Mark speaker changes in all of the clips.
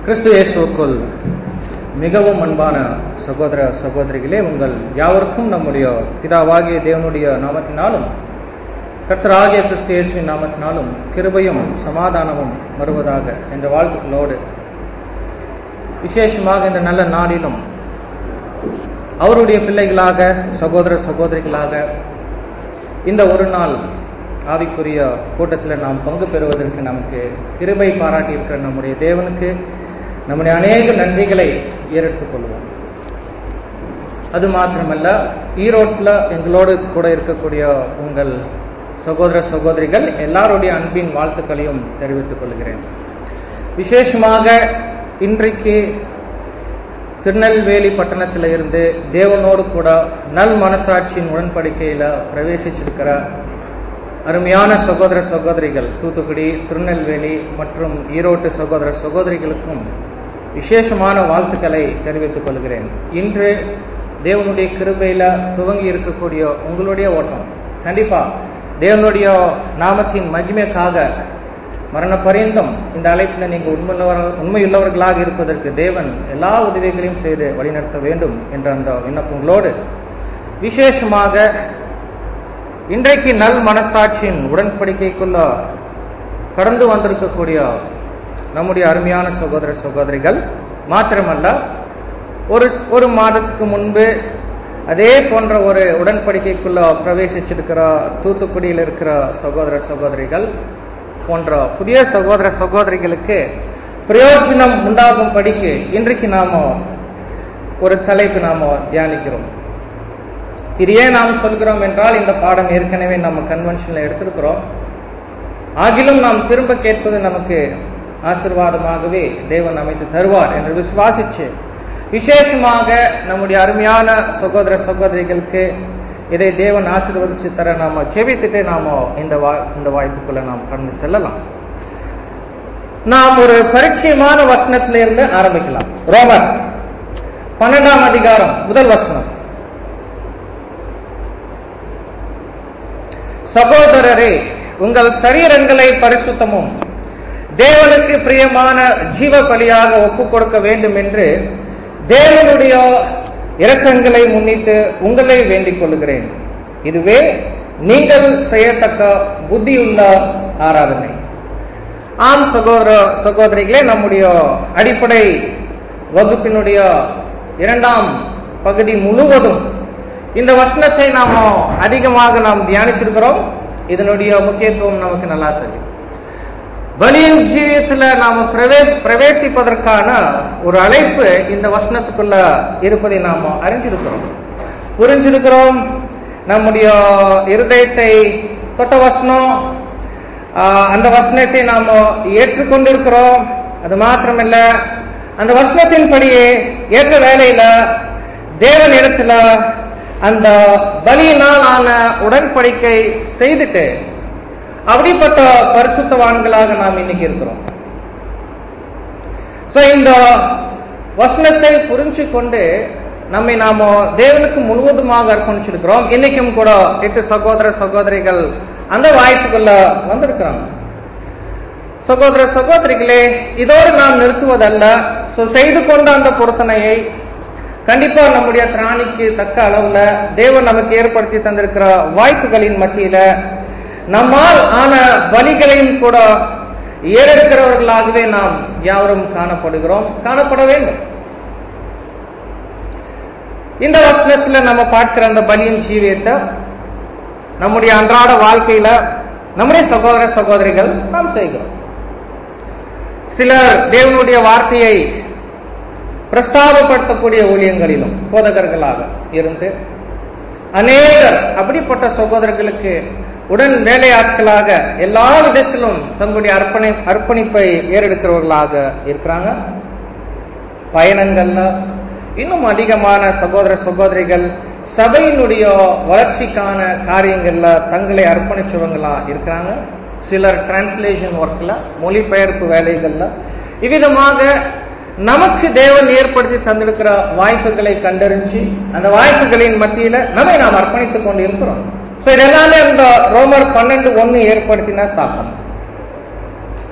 Speaker 1: கிறிஸ்து இயேசுவுக்குள் மிகவும் அன்பான சகோதர சகோதரிகளே உங்கள் யாவருக்கும் நம்முடைய பிதாவாகிய தேவனுடைய நாமத்தினாலும் கர்த்தராகிய கிறிஸ்து இயேசுவின் நாமத்தினாலும் கிருபையும் சமாதானமும் வருவதாக என்ற வாழ்த்துக்களோடு விசேஷமாக இந்த நல்ல நாளிலும் அவருடைய பிள்ளைகளாக சகோதர சகோதரிகளாக இந்த ஒரு நாள் ஆவிக்குரிய கூட்டத்தில் நாம் பங்கு பெறுவதற்கு நமக்கு கிருபை பாராட்டி இருக்கிற நம்முடைய தேவனுக்கு நம்முடைய அநேக நன்றிகளை ஏறெடுத்துக் கொள்வோம் அது மாத்திரமல்ல ஈரோட்டில் எங்களோடு கூட இருக்கக்கூடிய உங்கள் சகோதர சகோதரிகள் எல்லாருடைய அன்பின் வாழ்த்துக்களையும் தெரிவித்துக் கொள்கிறேன் விசேஷமாக இன்றைக்கு திருநெல்வேலி பட்டணத்தில் இருந்து தேவனோடு கூட நல் மனசாட்சியின் உடன்படிக்கையில பிரவேசிச்சிருக்கிற அருமையான சகோதர சகோதரிகள் தூத்துக்குடி திருநெல்வேலி மற்றும் ஈரோட்டு சகோதர சகோதரிகளுக்கும் விசேஷமான வாழ்த்துக்களை தெரிவித்துக் கொள்கிறேன் இன்று தேவனுடைய கிருபையில துவங்கி இருக்கக்கூடிய உங்களுடைய ஓட்டம் கண்டிப்பா தேவனுடைய நாமத்தின் மகிமைக்காக மரண பரியந்தம் இந்த அழைப்பில் நீங்கள் உண்மையுள்ளவர் உண்மையுள்ளவர்களாக இருப்பதற்கு தேவன் எல்லா உதவிகளையும் செய்து வழிநடத்த வேண்டும் என்ற அந்த விண்ணப்பங்களோடு விசேஷமாக இன்றைக்கு நல் மனசாட்சியின் உடன்படிக்கைக்குள்ள கடந்து வந்திருக்கக்கூடிய நம்முடைய அருமையான சகோதர சகோதரிகள் மாத்திரமல்ல ஒரு ஒரு மாதத்துக்கு முன்பு அதே போன்ற ஒரு உடன்படிக்கைக்குள்ள பிரவேசிச்சிருக்கிற தூத்துக்குடியில் இருக்கிற சகோதர சகோதரிகள் போன்ற புதிய சகோதர சகோதரிகளுக்கு பிரயோஜனம் உண்டாகும் படிக்கு இன்றைக்கு நாம ஒரு தலைப்பு நாம தியானிக்கிறோம் இது ஏன் நாம் சொல்கிறோம் என்றால் இந்த பாடம் ஏற்கனவே நம்ம கன்வென்ஷன்ல எடுத்திருக்கிறோம் ஆகிலும் நாம் திரும்ப கேட்பது நமக்கு ஆசிர்வாதமாகவே தேவன் அமைத்து தருவார் என்று விசுவாசிச்சு விசேஷமாக நம்முடைய அருமையான சகோதர சகோதரிகளுக்கு இதை தேவன் ஆசீர்வதிச்சு தர நாம செவித்துட்டு நாம இந்த இந்த வாய்ப்புக்குள்ள நாம் கடந்து செல்லலாம் நாம் ஒரு பரிச்சயமான வசனத்தில இருந்து ஆரம்பிக்கலாம் ரோமர் பன்னெண்டாம் அதிகாரம் முதல் வசனம் சகோதரரே உங்கள் சரீரங்களை பரிசுத்தமும் தேவனுக்கு பிரியமான ஜீவ பலியாக ஒப்புக் கொடுக்க வேண்டும் என்று தேவனுடைய இரக்கங்களை முன்னிட்டு உங்களை வேண்டிக் கொள்கிறேன் இதுவே நீங்கள் செய்யத்தக்க புத்தியுள்ள ஆராதனை ஆம் சகோதர சகோதரிகளே நம்முடைய அடிப்படை வகுப்பினுடைய இரண்டாம் பகுதி முழுவதும் இந்த வசனத்தை நாம அதிகமாக நாம் தியானிச்சிருக்கிறோம் இதனுடைய முக்கியத்துவம் நமக்கு நல்லா தெரியும் பலியின் ஜீவியத்துல நாம பிரவேசிப்பதற்கான ஒரு அழைப்பு இந்த வசனத்துக்குள்ள இருப்பதை நாம அறிஞ்சிருக்கிறோம் புரிஞ்சிருக்கிறோம் நம்முடைய இருதயத்தை தொட்ட வசனம் அந்த வசனத்தை நாம ஏற்றுக்கொண்டிருக்கிறோம் அது மாத்திரமல்ல அந்த வசனத்தின்படியே ஏற்ற வேலையில தேவன் இடத்துல அந்த பலியினால் ஆன உடன்படிக்கை செய்துட்டு அப்படிப்பட்ட பரிசுத்தவான்களாக நாம் இன்னைக்கு இருக்கிறோம் சோ இந்த வசனத்தை புரிஞ்சு கொண்டு நம்மை நாம தேவனுக்கு முழுவதுமாக அர்ப்பணிச்சிருக்கிறோம் இன்னைக்கும் கூட எட்டு சகோதர சகோதரிகள் அந்த வாய்ப்புக்குள்ள வந்திருக்கிறாங்க சகோதர சகோதரிகளே இதோடு நாம் நிறுத்துவதல்ல சோ செய்து கொண்ட அந்த பொருத்தனையை கண்டிப்பா நம்முடைய திராணிக்கு தக்க அளவுல தேவன் நமக்கு ஏற்படுத்தி தந்திருக்கிற வாய்ப்புகளின் மத்தியில நம்மால் ஆன பலிகளையும் கூட ஏறெடுக்கிறவர்களாகவே நாம் யாவரும் காணப்படுகிறோம் காணப்பட வேண்டும் இந்த வசனத்துல நம்ம பார்க்கிற அந்த பலியின் ஜீவியத்தை நம்முடைய அன்றாட வாழ்க்கையில நம்முடைய சகோதர சகோதரிகள் நாம் செய்கிறோம் சிலர் தேவனுடைய வார்த்தையை பிரஸ்தாபப்படுத்தக்கூடிய ஊழியங்களிலும் போதகர்களாக இருந்து அநேகர் அப்படிப்பட்ட சகோதரர்களுக்கு உடன் வேலையாட்களாக எல்லா விதத்திலும் தங்களுடைய அர்ப்பணி அர்ப்பணிப்பை ஏறெடுக்கிறவர்களாக இருக்கிறாங்க பயணங்கள்ல இன்னும் அதிகமான சகோதர சகோதரிகள் சபையினுடைய வளர்ச்சிக்கான காரியங்கள்ல தங்களை அர்ப்பணிச்சவங்களா இருக்கிறாங்க சிலர் டிரான்ஸ்லேஷன் ஒர்க்ல மொழிபெயர்ப்பு வேலைகள்ல இவ்விதமாக நமக்கு தேவன் ஏற்படுத்தி தந்திருக்கிற வாய்ப்புகளை கண்டறிஞ்சு அந்த வாய்ப்புகளின் மத்தியில நம்மை நாம் அர்ப்பணித்துக் கொண்டு இருக்கிறோம் சோ இதெல்லாமே அந்த ரோமர் பன்னெண்டு ஒன்னு ஏற்படுத்தின தாக்கம்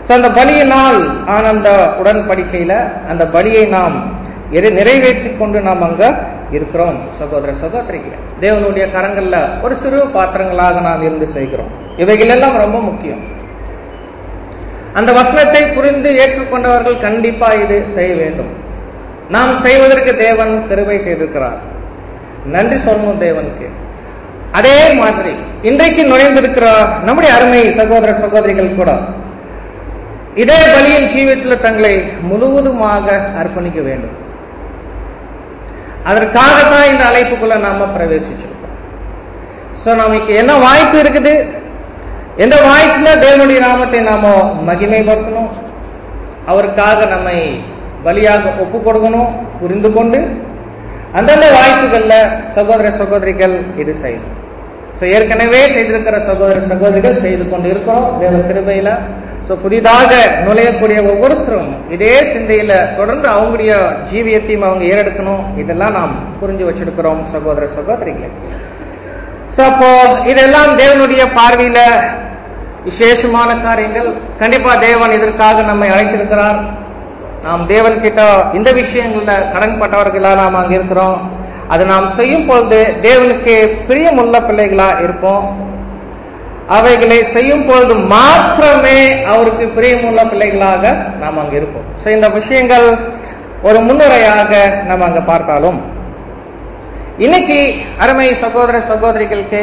Speaker 1: So, அந்த பலியினால் ஆனந்த உடன்படிக்கையில அந்த பலியை நாம் எரி- நிறைவேற்றிக் கொண்டு நாம் அங்க இருக்கிறோம் சகோதர சகோதரிகளே தேவனுடைய கரங்கள்ல ஒரு சிறு பாத்திரங்களாக நாம் இருந்து செய்கிறோம் இவைகள் எல்லாம் ரொம்ப முக்கியம் அந்த வசனத்தை புரிந்து ஏற்றுக்கொண்டவர்கள் கண்டிப்பா இது செய்ய வேண்டும் நாம் செய்வதற்கு தேவன் கிருபை செய்திருக்கிறார் நன்றி சொல்லணும் தேவனுக்கு அதே மாதிரி இன்றைக்கு நுழைந்திருக்கிற நம்முடைய அருமை சகோதர சகோதரிகள் கூட இதே பலியின் ஜீவியத்தில் தங்களை முழுவதுமாக அர்ப்பணிக்க வேண்டும் அதற்காகத்தான் இந்த அழைப்புக்குள்ள நாம பிரவேசிச்சிருக்கோம் சோ நமக்கு என்ன வாய்ப்பு இருக்குது எந்த வாய்ப்புல தேவனுடைய நாமத்தை நாம மகிமைப்படுத்தணும் அவருக்காக நம்மை பலியாக ஒப்பு கொடுக்கணும் புரிந்து கொண்டு அந்தந்த வாய்ப்புகள்ல சகோதர சகோதரிகள் இது செய்யணும் சோ ஏற்கனவே செய்திருக்கிற சகோதர சகோதரிகள் செய்து கொண்டு இருக்கிறோம் தேவ கிருபையில சோ புதிதாக நுழையக்கூடிய ஒவ்வொருத்தரும் இதே சிந்தையில தொடர்ந்து அவங்களுடைய ஜீவியத்தையும் அவங்க ஏறெடுக்கணும் இதெல்லாம் நாம் புரிஞ்சு வச்சிருக்கிறோம் சகோதர சகோதரிகள் சோ அப்போ இதெல்லாம் தேவனுடைய பார்வையில விசேஷமான காரியங்கள் கண்டிப்பா தேவன் இதற்காக நம்மை அழைத்திருக்கிறார் நாம் தேவன் கிட்ட இந்த விஷயங்கள்ல கடன்பட்டவர்களா நாம் அங்க இருக்கிறோம் அது நாம் செய்யும் பொழுது தேவனுக்கு பிரியமுள்ள பிள்ளைகளா இருப்போம் அவைகளை செய்யும் பொழுது மாத்திரமே அவருக்கு பிரியமுள்ள பிள்ளைகளாக நாம் அங்க இருப்போம் So, இந்த விஷயங்கள் ஒரு முன்னுரையாக நம்ம அங்க பார்த்தாலும் இன்னைக்கு அருமை சகோதர சகோதரிகளுக்கு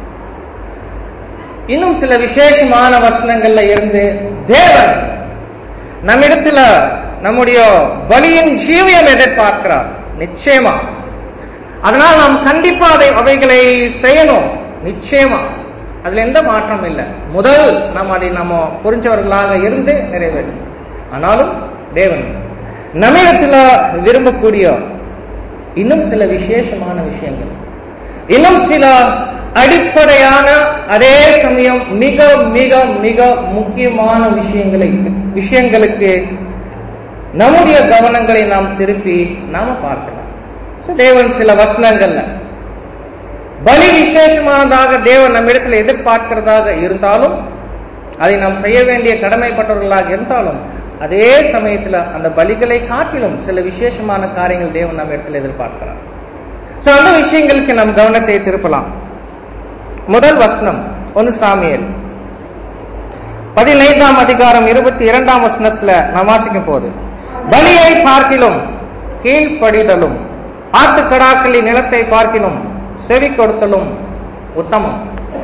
Speaker 1: இன்னும் சில விசேஷமான வசனங்கள்ல இருந்து தேவன் நம்மிடத்துல நம்முடைய பலியின் ஜீவியம் எதிர்பார்க்கிறார் நிச்சயமா அதனால் நாம் கண்டிப்பா அதை அவைகளை செய்யணும் நிச்சயமா அதுல எந்த மாற்றம் இல்லை முதல் நாம் அதை நம்ம புரிஞ்சவர்களாக இருந்து நிறைவேற்றணும் ஆனாலும் தேவன் நம்மிடத்துல விரும்பக்கூடிய இன்னும் சில விசேஷமான விஷயங்கள் இன்னும் சில அடிப்படையான அதே சமயம் மிக மிக மிக முக்கியமான விஷயங்களை விஷயங்களுக்கு நம்முடைய கவனங்களை நாம் திருப்பி நாம பார்க்கலாம் So, தேவன் சில வசனங்கள்ல பலி விசேஷமானதாக தேவன் நம்மிடத்தில் எதிர்பார்க்கிறதாக இருந்தாலும் அதை நாம் செய்ய வேண்டிய கடமைப்பட்டவர்களாக இருந்தாலும் அதே சமயத்துல அந்த பலிகளை காட்டிலும் சில விசேஷமான காரியங்கள் தேவன் நம்ம இடத்துல எதிர்பார்க்கிறார் சோ அந்த விஷயங்களுக்கு நம் கவனத்தை திருப்பலாம் முதல் வசனம் ஒன்னு சாமியல் பதினைந்தாம் அதிகாரம் இருபத்தி இரண்டாம் வசனத்துல நாம் வாசிக்கும் போது பலியை பார்க்கிலும் கீழ்ப்படிதலும் ஆட்டுக்கடாக்களின் நிலத்தை பார்க்கிலும் செவி கொடுத்தலும் உத்தமம்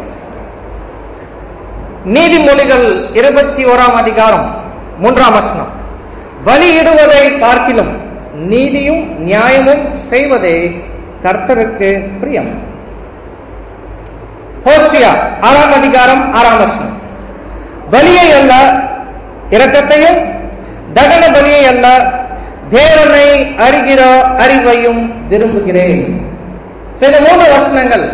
Speaker 1: நீதிமொழிகள் இருபத்தி ஓராம் அதிகாரம் மூன்றாம் வசனம் பலியிடுவதை பார்க்கிலும் நீதியும் நியாயமும் செய்வதே கர்த்தருக்கு பிரியம் ஹோசியா ஆறாம் அதிகாரம் ஆறாம் வசனம் பலியை அல்ல இரக்கத்தையும் தகன பலியை அல்ல தேவனை அறிகிற அறிவையும் விரும்புகிறேன் So, இந்த மூன்று வசனங்கள்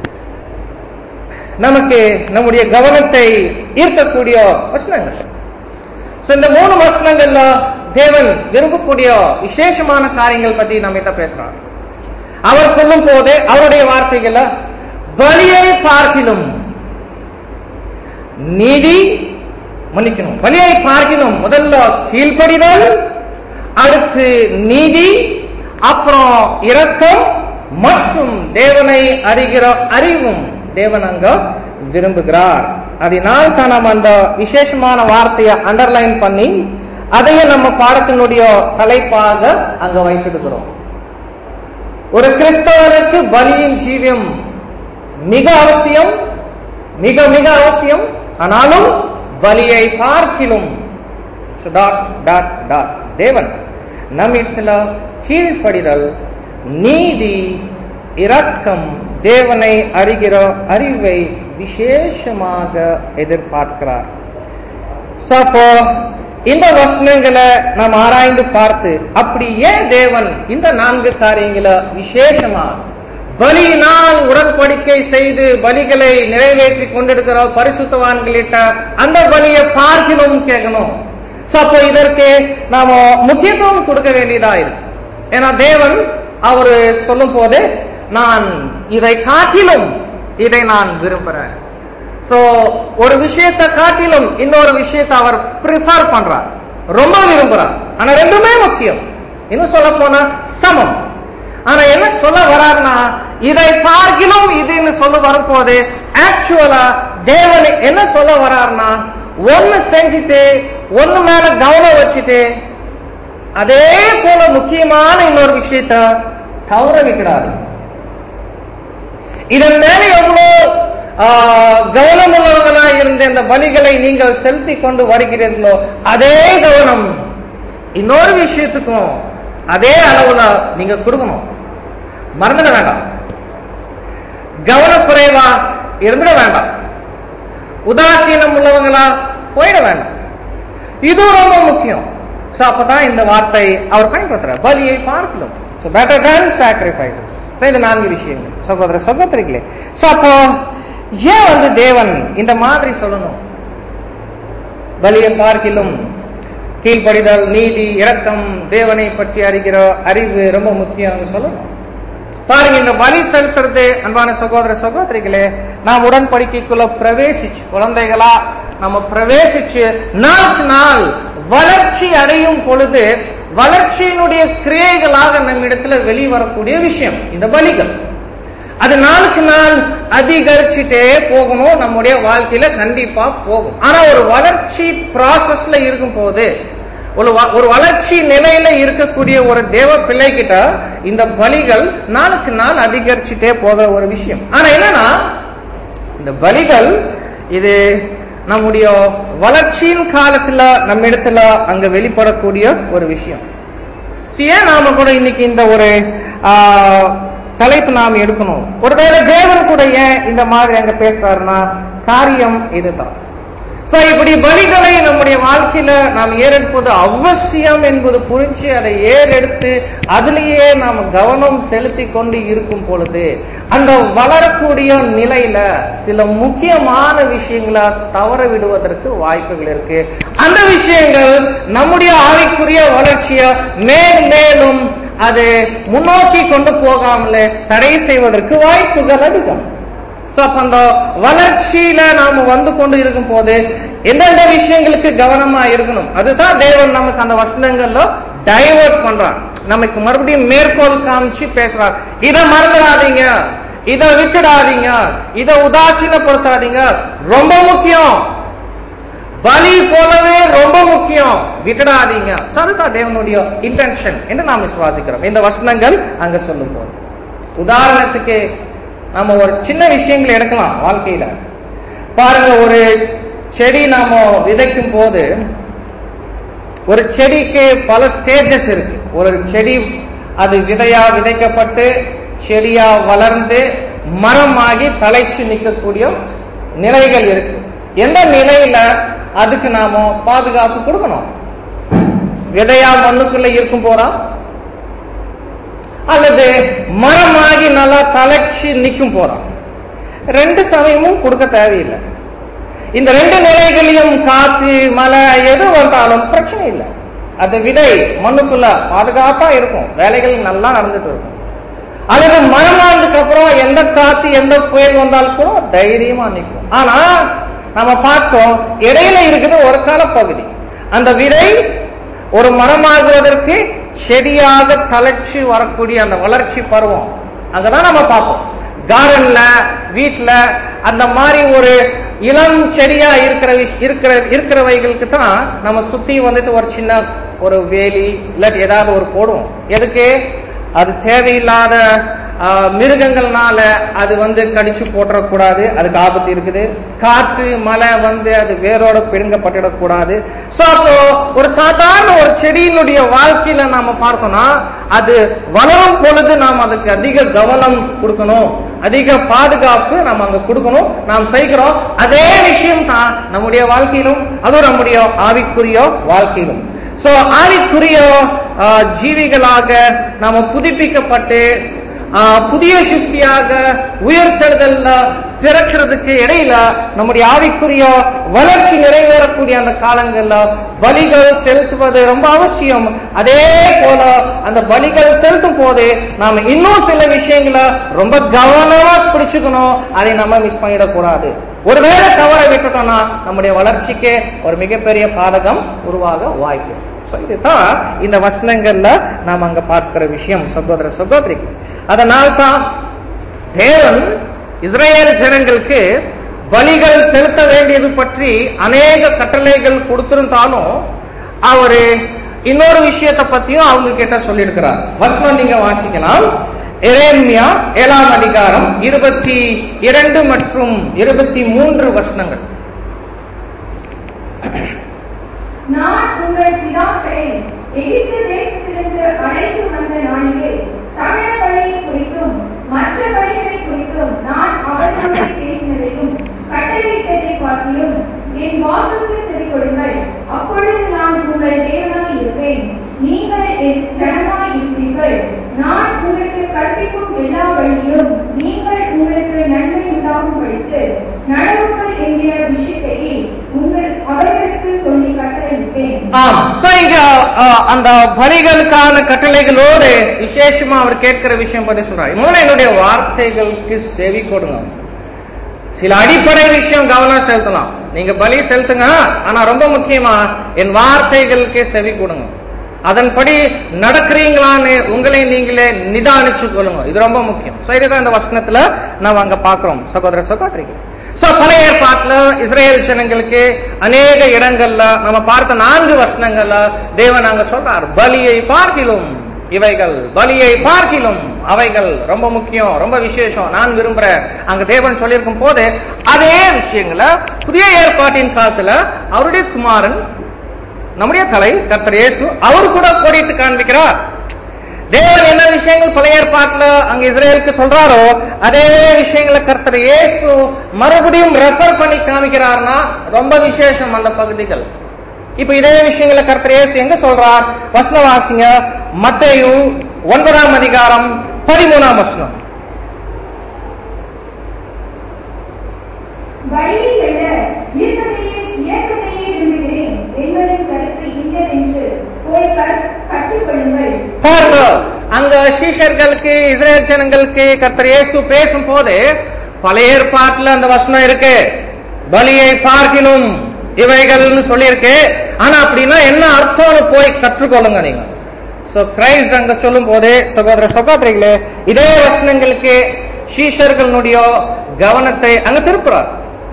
Speaker 1: நமக்கு நம்முடைய கவனத்தை ஈர்க்கக்கூடிய வசனங்கள் So, இந்த மூணு வசனங்கள்ல தேவன் விரும்பக்கூடிய விசேஷமான காரியங்கள் பத்தி நம்ம கிட்ட பேசுறார் அவர் சொல்லும் போது அவருடைய வார்த்தைகள பலியை பார்க்கிலும் நீதி மன்னிக்கணும் பலியை பார்க்கணும் முதல்ல கீழ்ப்படிதல் அடுத்து நீதி அப்புறம் இரக்கம் மற்றும் தேவனை அறிகிற அறிவும் தேவன் அங்க விரும்புகிறார் அதனால் தான் நம்ம அந்த விசேஷமான வார்த்தையை அண்டர்லைன் பண்ணி அதையே நம்ம பாடத்தினுடைய தலைப்பாக அங்க வைத்திருக்கிறோம் ஒரு கிறிஸ்தவனுக்கு பலியின் ஜீவியம் மிக அவசியம் மிக மிக அவசியம் ஆனாலும் பலியை பார்க்கிலும் டாட் டாட் டாட் தேவன் நம்மிடத்துல கீழ்ப்படிதல் நீதி இரக்கம் தேவனை அறிகிற அறிவை விசேஷமாக எதிர்பார்க்கிறார் So, அப்போ இந்த வசனங்களை நாம் ஆராய்ந்து பார்த்து அப்படி ஏன் தேவன் இந்த நான்கு காரியங்களை விசேஷமா பலியினால் உடன்படிக்கை செய்து பலிகளை நிறைவேற்றி கொண்டிருக்கிற பரிசுத்தவான்களிட்ட அந்த பலியை பார்க்கணும் கேட்கணும் So, அப்போ இதற்கு நாம முக்கியத்துவம் கொடுக்க வேண்டியதா இருக்கு ஏன்னா தேவன் அவர் சொல்லும் போது நான் இதை காட்டிலும் இதை நான் விரும்புறேன் So, சோ ஒரு விஷயத்தை காட்டிலும் இன்னொரு விஷயத்தை அவர் ப்ரிஃபர் பண்றார் ரொம்ப விரும்புறார் ஆனா ரெண்டுமே முக்கியம் இன்னும் சொல்ல போனா சமம் ஆனா என்ன சொல்ல வராருன்னா இதை பார்க்கிலும் இதுன்னு சொல்ல வரும்போது ஆக்சுவலா தேவன் என்ன சொல்ல வராருன்னா ஒண்ணு செஞ்சுட்டு ஒண்ணு மேல கவனம் வச்சுட்டு அதே போல முக்கியமான இன்னொரு விஷயத்த தவற விட்டுடாது இதன் மேல எவ்வளவு ஆ, கவனம் உள்ளவர்களா இருந்த இந்த பலிகளை நீங்கள் செலுத்தி கொண்டு வருகிறீர்களோ அதே கவனம் இன்னொரு விஷயத்துக்கும் அதே அளவுல நீங்க கொடுக்கணும் மறந்துட வேண்டாம் கவனக்குறைவா இருந்துட வேண்டாம் உதாசீனம் உள்ளவங்களா போயிட வேண்டாம் இது ரொம்ப முக்கியம் சோ அப்பதான் இந்த வார்த்தை அவர் பயன்படுத்துறார் பலியை பார்க்கலாம் so better than sacrifices So, இந்த நான்கு விஷயங்கள் சகோதர சகோதரிகளே சோ அப்போ ஏன் வந்து தேவன் இந்த மாதிரி சொல்லணும் பலியை பார்க்கிலும் கீழ்ப்படிதல் நீதி இரக்கம் தேவனை பற்றி அறிகிற அறிவு ரொம்ப முக்கியம் சொல்லணும் பாருங்க இந்த பலி செலுத்துறது அன்பான சகோதர சகோதரிகளே நாம் உடன்படிக்கைக்குள்ள பிரவேசிச்சு குழந்தைகளா நம்ம பிரவேசிச்சு நாளுக்கு நாள் வளர்ச்சி அடையும் பொழுது வளர்ச்சியினுடைய கிரியைகளாக நம்மிடத்துல வெளிவரக்கூடிய விஷயம் இந்த பலிகள் அது நாளுக்கு நாள் அதிகரிச்சுட்டே போகணும் நம்முடைய வாழ்க்கையில கண்டிப்பா போகும் ஆனா ஒரு வளர்ச்சி ப்ராசஸ்ல இருக்கும் போது ஒரு வ- ஒரு வளர்ச்சி நிலையில இருக்கக்கூடிய ஒரு தேவ பிள்ளைகிட்ட இந்த பலிகள் நாளுக்கு நாள் அதிகரிச்சுட்டே போக ஒரு விஷயம் ஆனா என்னன்னா இந்த பலிகள் இது நம்முடைய வளர்ச்சியின் காலத்துல நம்ம இடத்துல அங்க வெளிப்படக்கூடிய ஒரு விஷயம் So, ஏன் நாம கூட இன்னைக்கு இந்த ஒரு ஆ, தலைப்பு நாம் எடுக்கணும் ஒருவேளை தேவன் கூட ஏன் இந்த மாதிரி அங்க பேசுறாருன்னா காரியம் இதுதான் சோ இப்படி பலிகளை நம்முடைய வாழ்க்கையில நாம் ஏறெடுப்பது அவசியம் என்பது புரிஞ்சு அதை ஏறெடுத்து அதிலேயே நாம் கவனம் செலுத்தி கொண்டு இருக்கும் பொழுது அந்த வளரக்கூடிய நிலையில சில முக்கியமான விஷயங்களை தவற விடுவதற்கு வாய்ப்புகள் இருக்கு அந்த விஷயங்கள் நம்முடைய ஆவிக்குரிய வளர்ச்சியை மேலும் மேலும் அது முன்னோக்கி கொண்டு போகாமலே தடை செய்வதற்கு வாய்ப்புகள் அதிகம் சோ அப்ப அந்த வளர்ச்சியில நாம வந்து கொண்டு இருக்கும் போது எந்தெந்த விஷயங்களுக்கு கவனமா இருக்கணும் அதுதான் தேவன் நமக்கு அந்த வசனங்கள்ல டைவர்ட் பண்றான் நமக்கு மறுபடியும் மேற்கோள் காமிச்சு பேசுறார் இத மறந்துடாதீங்க இத விட்டுடாதீங்க இத உதாசீனப்படுத்தாதீங்க ரொம்ப முக்கியம் பலி போலவே ரொம்ப முக்கியம் விட்டுடாதீங்க So, அதுதான் தேவனுடைய இன்டென்ஷன் என்று நாம் விசுவாசிக்கிறோம் இந்த வசனங்கள் அங்க சொல்லும் போது உதாரணத்துக்கு நாம ஒரு சின்ன விஷயங்களை எடுக்கலாம் வாழ்க்கையில பாருங்க ஒரு செடி நாம விதைக்கும் போது ஒரு செடிக்கு பல ஸ்டேஜஸ் இருக்கு ஒரு செடி அது விதையா விதைக்கப்பட்டு செடியா வளர்ந்து மரமாகி தலைச்சு நிற்கக்கூடிய நிலைகள் இருக்கு எந்த நிலையில அதுக்கு நாம பாதுகாப்பு கொடுக்கணும் விதையா மண்ணுக்குள்ள இருக்கும் போறா அல்லது மரமாகி நல்லா தலைச்சு நிக்கும் போறோம் ரெண்டு சமயமும் கொடுக்க தேவையில்லை இந்த ரெண்டு நிலைகளையும் காத்து மழை எது வந்தாலும் பிரச்சனை இல்லை அந்த விதை மண்ணுக்குள்ள பாதுகாப்பா இருக்கும் வேலைகள் நல்லா நடந்துட்டு இருக்கும் அல்லது மரமானதுக்கு அப்புறம் எந்த காத்து எந்த புயல் வந்தாலும் கூட தைரியமா நிற்கும் ஆனா நம்ம பார்த்தோம் இடையில இருக்குது ஒரு கால பகுதி அந்த விதை ஒரு மரமாகுவதற்கு செடியாக தலைச்சு வரக்கூடிய அந்த வளர்ச்சி பருவம் அங்கதான் நம்ம பார்ப்போம் கார்டன்ல வீட்ல அந்த மாதிரி ஒரு இளம் செடியா இருக்கிற விஷ்- இருக்கிற இருக்கிறவைகளுக்கு தான் நம்ம சுத்தி வந்துட்டு ஒரு சின்ன ஒரு வேலி இல்லாட்டி ஏதாவது ஒரு போடுவோம் எதுக்கு அது தேவையில்லாத ஆ, மிருகங்கள்னால அது வந்து கடிச்சு போட்டுறக்கூடாது அதுக்கு ஆபத்து இருக்குது காற்று மழை வந்து அது வேரோட பிடுங்கப்பட்டுடக்கூடாது சோ அப்போ ஒரு சாதாரண ஒரு செடியினுடைய வாழ்க்கையில நாம பார்த்தோம்னா அது வளரும் பொழுது நாம் அதுக்கு அதிக கவனம் கொடுக்கணும் அதிக பாதுகாப்பு நாம் அங்க கொடுக்கணும் நாம் செய்கிறோம் அதே விஷயம் தான் நம்முடைய வாழ்க்கையிலும் அதுவும் நம்முடைய ஆவிக்குரிய வாழ்க்கையிலும் சோ ஆவிக்குரிய ஆ, ஜீவிகளாக நாம புதுப்பிக்கப்பட்டு ஆஹ், புதிய சிருஷ்டியாக உயர்த்தெழுதல்ல பிறக்கிறதுக்கு இடையில நம்முடைய ஆவிக்குரிய வளர்ச்சி நிறைவேறக்கூடிய அந்த காலங்கள்ல பலிகள் செலுத்துவது ரொம்ப அவசியம் அதே போல அந்த பலிகள் செலுத்தும் போது நாம இன்னும் சில விஷயங்களை ரொம்ப கவனமா பிடிச்சுக்கணும் அதை நம்ம மிஸ் பண்ணிடக்கூடாது ஒருவேளை தவற விட்டுட்டோம்னா நம்முடைய வளர்ச்சிக்கு ஒரு மிகப்பெரிய பாதகம் உருவாக வாய்ப்பு So, இதுதான் இந்த வசனங்கள்ல நாம் அங்க பார்க்கிற விஷயம் சகோதர சகோதரிக்கு அதனால்தான் தேவன் இஸ்ரேல் ஜனங்களுக்கு பலிகள் செலுத்த வேண்டியது பற்றி அநேக கட்டளைகள் கொடுத்திருந்தாலும் அவரு இன்னொரு விஷயத்தை பத்தியும் அவங்க கிட்ட சொல்லியிருக்கிறார் வசனம் நீங்க வாசிக்கலாம் எரேமியா ஏழாம் அதிகாரம் இருபத்தி இரண்டு மற்றும் இருபத்தி மூன்று வசனங்கள்
Speaker 2: நான் உங்கள் பிதாக்களை எகிப்து தேசத்திலிருந்து அழைத்து வந்த நாளிலே சகல பலியை குறித்தும் மற்ற பலிகளை குறித்தும் நான் அவர்களோடு பேசினதையும் கட்டளையிட்டதை பார்க்கிலும் என் வாக்குக்கு செவி கொடுங்கள் அப்பொழுது நான் உங்கள் தேவனாய் இருப்பேன் நீங்கள் என் ஜனமாய் இருப்பீர்கள் நான் உங்களுக்கு கற்பிக்கும் எல்லா வழியிலும் நீங்கள் உங்களுக்கு நன்மை உண்டாகும்படிக்கு நடவுங்கள் என்கிற விஷயத்தையே உங்கள் அவர்களுக்கு சொல்லி கட்டளையிட்டேன்
Speaker 1: ஆம் சோ இங்க அஹ், அந்த பலிகளுக்கான கட்டளைகளோடு விசேஷமா அவர் கேட்கிற விஷயம் பத்தி சொல்றாரு முதல்ல என்னுடைய வார்த்தைகளுக்கு செவி கொடுங்க சில அடிப்படை விஷயம் கவனம் செலுத்தலாம் நீங்க பலி செலுத்துங்க ஆனா ரொம்ப முக்கியமா என் வார்த்தைகளுக்கு செவி கொடுங்க அதன்படி நடக்கிறீங்களான்னு உங்களை நீங்களே நிதானிச்சு கொள்ளுங்க இது ரொம்ப முக்கியம் சோ இதுதான் இந்த வசனத்துல நாம் அங்க பாக்குறோம் சகோதர சகோதரிகள் சோ பழைய ஏற்பாட்டுல இஸ்ரேல் ஜனங்களுக்கு அநேக இடங்கள்ல நம்ம பார்த்த நான்கு வசனங்கள்ல தேவன் அங்க சொல்றார் பலியை பார்க்கிலும் இவைகள் பலியை பார்க்கிலும் அவைகள் ரொம்ப முக்கியம் ரொம்ப விசேஷம் நான் விரும்புறேன் அங்க தேவன் சொல்லியிருக்கும் போது அதே விஷயங்களை புதிய ஏற்பாட்டின் காலத்துல அவருடைய குமாரன் நம்முடைய தலை கர்த்தர் இயேசு அவர் கூட கோடிட்டு காண்பிக்கிறார் தேவன் என்ன விஷயங்கள் பழைய ஏற்பாட்டுல அங்க இஸ்ரேலுக்கு சொல்றாரோ அதே விஷயங்களை கர்த்தர் இயேசு மறுபடியும் ரெஃபர் பண்ணி காமிக்கிறார்னா ரொம்ப விசேஷம் அந்த பகுதிகள் இப்ப இதே விஷயங்களை கர்த்தர் இயேசு எங்க சொல்றார் வசனவாசிங்க மத்தேயு ஒன்பதாம் அதிகாரம் பதிமூணாம் வசனம்
Speaker 2: வழியில் வெல்ல இயக்கத்தையே இயக்கத்தையே விரும்புகிறேன் என்பதன் கருத்து இன்னதென்று போய் கற்- கற்றுக்கொள்ளுங்கள்
Speaker 1: பாருங்க அங்க சீஷர்களுக்கு இஸ்ரேல் ஜனங்களுக்கு கர்த்தர் இயேசு பேசும் போது பழைய ஏற்பாட்டுல அந்த வசனம் இருக்கு பலியை பார்க்கிலும் இவைகள்னு சொல்லியிருக்கு ஆனா அப்படின்னா என்ன அர்த்தம்னு போய் கற்றுக்கொள்ளுங்க நீங்க சோ கிரைஸ்ட் அங்க சொல்லும் போது சகோதர சகோதரிகளே இதே வசனங்களுக்கு சீஷர்களுடைய கவனத்தை அங்க திருப்புறார்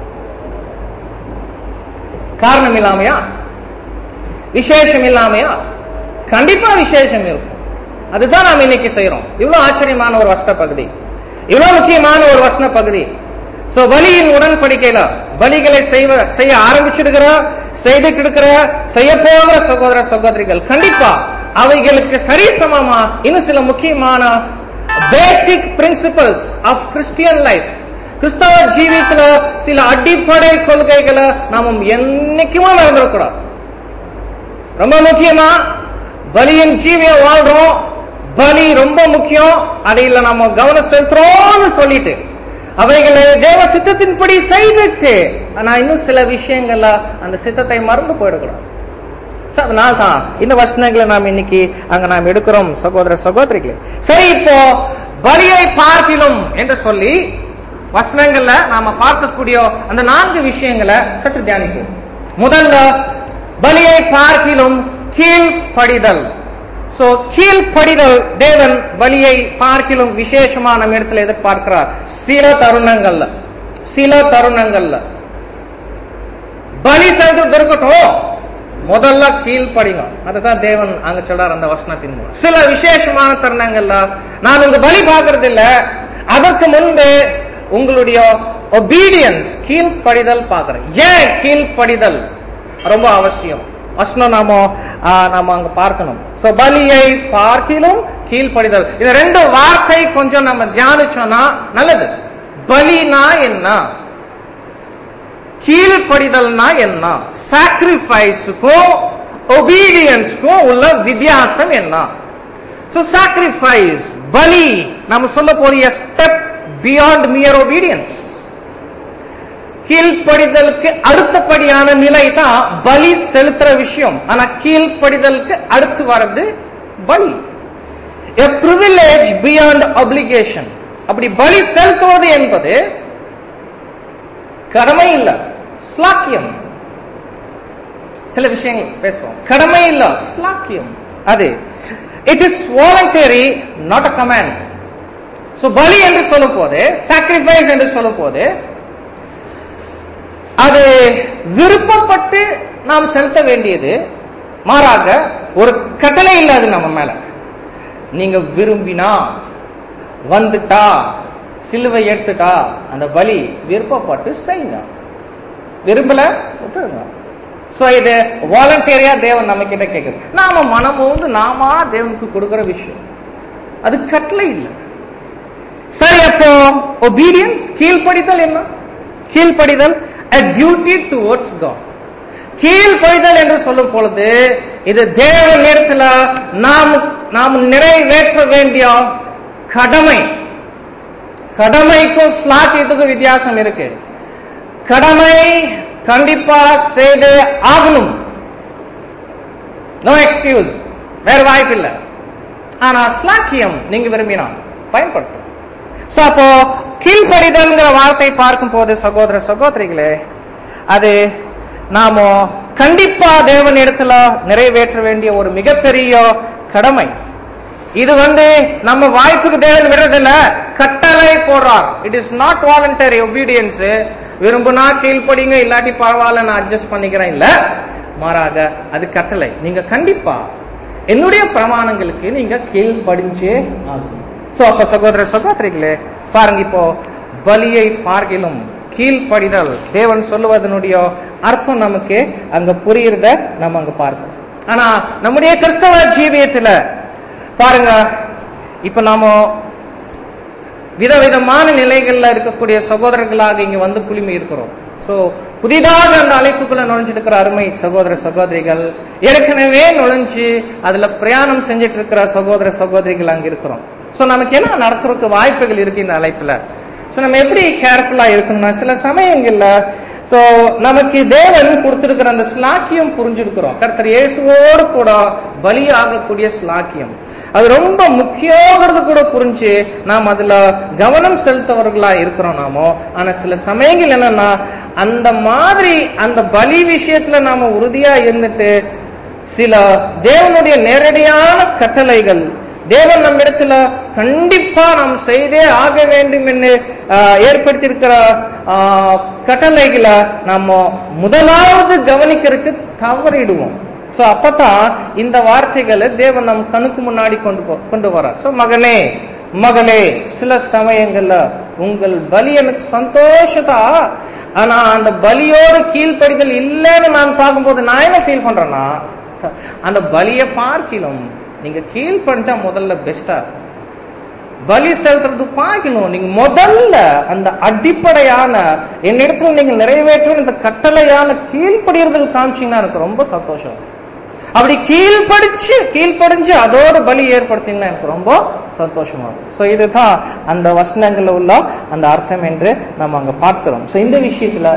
Speaker 1: காரணம் இல்லாமையா விசேஷம் இல்லாமையா கண்டிப்பா விசேஷம் இருக்கும் அதுதான் நாம் இன்னைக்கு செய்யறோம் இவ்வளவு ஆச்சரியமான ஒரு வசன பகுதி இவ்வளவு முக்கியமான ஒரு வசன பகுதி சோ பலியின் உடன்படிக்கையில பலிகளை செய்வ செய்ய ஆரம்பிச்சிருக்கிற செய்துட்டு இருக்கிற செய்ய போகிற சகோதர சகோதரிகள் கண்டிப்பா அவைகளுக்கு சரிசமமா இன்னும் சில முக்கியமான basic principles of Christian life கிறிஸ்தவ ஜீவித்துல சில அடிப்படை கொள்கைகளை நாம என்னைக்குமே மறந்துடக்கூடாது ரொம்ப முக்கியமா பலியின் ஜீவிய வாழ்றோம் பலி ரொம்ப முக்கியம் அதையில நம்ம கவனம் செலுத்துறோம்னு சொல்லிட்டு அவைகளை தேவ சித்தத்தின்படி செய்துட்டு ஆனா இன்னும் சில விஷயங்கள்ல அந்த சித்தத்தை மறந்து போயிடக்கூடாது So, அதனால்தான் இந்த வசனங்களை நாம் இன்னைக்கு அங்க நாம் எடுக்கிறோம் சகோதர சகோதரிகளே சரி இப்போ பலியை பார்க்கிலும் என்று சொல்லி வசனங்கள்ல நாம பார்க்கக்கூடிய அந்த நான்கு விஷயங்களை சற்று தியானிப்போம் முதல்ல பலியை பார்க்கிலும் கீழ்ப்படிதல் சோ கீழ்ப்படிதல் தேவன் பலியை பார்க்கிலும் விசேஷமா நம்ம இடத்துல எதிர்பார்க்கிறார் சில தருணங்கள்ல சில தருணங்கள்ல பலி செய்து இருக்கட்டும் முதல்ல கீழ்ப்படிங்க அதுதான் தேவன் அங்க சொல்றார் அந்த வசனத்தின் மூலம் சில விசேஷமான தருணங்கள்ல நான் உங்க பலி பார்க்கறது இல்ல அதற்கு முன்பு உங்களுடைய ஒபீடியன்ஸ் கீழ்ப்படிதல் பார்க்கிறேன் ஏன் கீழ்ப்படிதல் ரொம்ப அவசியம் வசனம் நாம ஆ, நாம அங்க பார்க்கணும் சோ பலியை பார்க்கிலும் கீழ்ப்படிதல் இந்த ரெண்டு வார்த்தை கொஞ்சம் நம்ம தியானிச்சோம்னா நல்லது பலினா என்ன கீழ்ப்படிதல்னா என்ன சாக்ரிஃபைஸுக்கும் ஒபீடியன்ஸ்க்கும் உள்ள வித்தியாசம் என்ன சோ சாக்ரிஃபைஸ் பலி நம்ம சொல்ல போறிய ஸ்டெப் பியாண்ட் மியர் obedience கீழ்ப்படிதலுக்கு அடுத்தபடியான நிலை தான் பலி செலுத்துற விஷயம் ஆனா கீழ்ப்படிதலுக்கு அடுத்து வர்றது பலி a privilege beyond obligation அப்படி பலி செலுத்துவது என்பது கடமை இல்ல ஸ்லாக்கியம் சில விஷயங்கள் பேசுவோம் கடமை இல்ல ஸ்லாக்கியம் அது it is voluntary not a command so பலி என்று சொல்லும் போது சாக்ரிஃபைஸ் என்று சொல்லும் போது அது விருப்பப்பட்டு நாம் செலுத்த வேண்டியது மாறாக ஒரு கட்டளை இல்ல அது நம்ம மேல நீங்க விரும்பினா வந்துட்டா சிலுவை எடுத்துட்டா அந்த பலி விருப்பப்பட்டு செய்யுங்க விரும்பல விட்டுருங்க சோ இது வாலண்டியரியா தேவன் நம்ம கிட்ட கேக்குது நாம மனமோந்து நாமா தேவனுக்கு கொடுக்கிற விஷயம் அது கட்டளை இல்லை சரி அப்போ ஒபீடியன்ஸ் கீழ்ப்படிதல் என்ன கீழ்ப்படிதல் a duty towards God கீழ்ப்படிதல் என்று சொல்லும் பொழுது இது தேவ நேரத்துல நாம் நாம் நிறைவேற்ற வேண்டிய கடமை கடமைக்கும் ஸ்லாக்கியத்துக்கும் வித்தியாசம் இருக்கு கடமை கண்டிப்பா செய்து ஆகணும் நோ எக்ஸ்கியூஸ் வேற வாய்ப்பு இல்லை ஆனா ஸ்லாக்கியம் நீங்க விரும்பினா பயன்படுத்தும் சோ அப்போ கீழ்ப்படிதல்ங்கிற வார்த்தை பார்க்கும் போது சகோதர சகோதரிகளே அது நாம கண்டிப்பா தேவன் இடத்துல நிறைவேற்ற வேண்டிய ஒரு மிகப்பெரிய கடமை இது வந்து நம்ம வாய்ப்புக்கு தேவன் விடுறதில்ல கட்டளை போடுறார் it is not voluntary obedience விரும்புனா கீழ்ப்படிங்க இல்லாட்டி பரவாயில்ல நான் அட்ஜஸ்ட் பண்ணிக்கிறேன் இல்ல மாறாக அது கட்டளை நீங்க கண்டிப்பா என்னுடைய பிரமாணங்களுக்கு நீங்க கீழ்ப்படிஞ்சே ஆகணும் சோ அப்ப சகோதர சகோதரிகளே பாருங்க இப்போ பலியை பார்க்கிலும் கீழ்ப்படிதல் தேவன் சொல்லுவதனுடைய அர்த்தம் நமக்கு அங்க புரியுறத நம்ம அங்க பார்க்கணும் ஆனா நம்முடைய கிறிஸ்தவ ஜீவியத்துல பாருங்க இப்ப நாம விதவிதமான நிலைகள்ல இருக்கக்கூடிய சகோதரர்களாக இங்க வந்து குழுமி இருக்கிறோம் சோ புதிதாக அந்த அழைப்புக்குள்ள நுழைஞ்சிருக்கிற அருமை சகோதர சகோதரிகள் ஏற்கனவே நுழைஞ்சு அதுல பிரயாணம் செஞ்சிட்டு இருக்கிற சகோதர சகோதரிகள் அங்க இருக்கிறோம் சோ நமக்கு என்ன நடக்கிறதுக்கு வாய்ப்புகள் இருக்கு இந்த அழைப்புல சோ நம்ம எப்படி கேர்ஃபுல்லா இருக்கணும்னா சில சமயங்கள்ல சோ நமக்கு தேவன் கொடுத்திருக்கிற அந்த ஸ்லாக்கியம் புரிஞ்சிருக்கிறோம் கர்த்தர் இயேசுவோடு கூட பலியாகக்கூடிய ஸ்லாக்கியம் அது ரொம்ப முக்கியங்கிறது கூட புரிஞ்சு நாம் அதுல கவனம் செலுத்தவர்களா இருக்கிறோம் நாமோ ஆனா சில சமயங்கள் என்னன்னா அந்த மாதிரி அந்த பலி விஷயத்துல நாம உறுதியா இருந்துட்டு சில தேவனுடைய நேரடியான கட்டளைகள் தேவன் நம்ம இடத்துல கண்டிப்பா நாம் செய்தே ஆக வேண்டும் என்று ஏற்படுத்தியிருக்கிற கட்டளைகளை நம்ம முதலாவது கவனிக்கிறதுக்கு தவறிடுவோம் சோ அப்பதான் இந்த வார்த்தைகளை தேவன் நம் கண்ணுக்கு முன்னாடி கொண்டு போ- கொண்டு வர சோ மகனே மகளே சில சமயங்கள்ல உங்கள் பலி எனக்கு சந்தோஷதா ஆனா அந்த பலியோடு கீழ்ப்படிதல் இல்லைன்னு நான் பார்க்கும்போது நான் என்ன ஃபீல் பண்றேன்னா ச- அந்த பலியை பார்க்கிலும் நீங்க கீழ்ப்படிஞ்சா முதல்ல பெஸ்டா இருக்கும் பலி செலுத்துறது பார்க்கணும் நீங்க முதல்ல அந்த அடிப்படையான என்னிடத்துல நீங்க நிறைவேற்ற இந்த கட்டளையான கீழ்ப்படியறதுக்கு காமிச்சீங்கன்னா எனக்கு ரொம்ப சந்தோஷம் அப்படி கீழ்ப்படிச்சு கீழ்ப்படிஞ்சு அதோட பலி ஏற்படுத்தினா எனக்கு ரொம்ப சந்தோஷமா இருக்கும் சோ இதுதான் அந்த வசனங்கள்ல உள்ள அந்த அர்த்தம் என்று நம்ம அங்க பார்க்கிறோம் சோ இந்த விஷயத்துல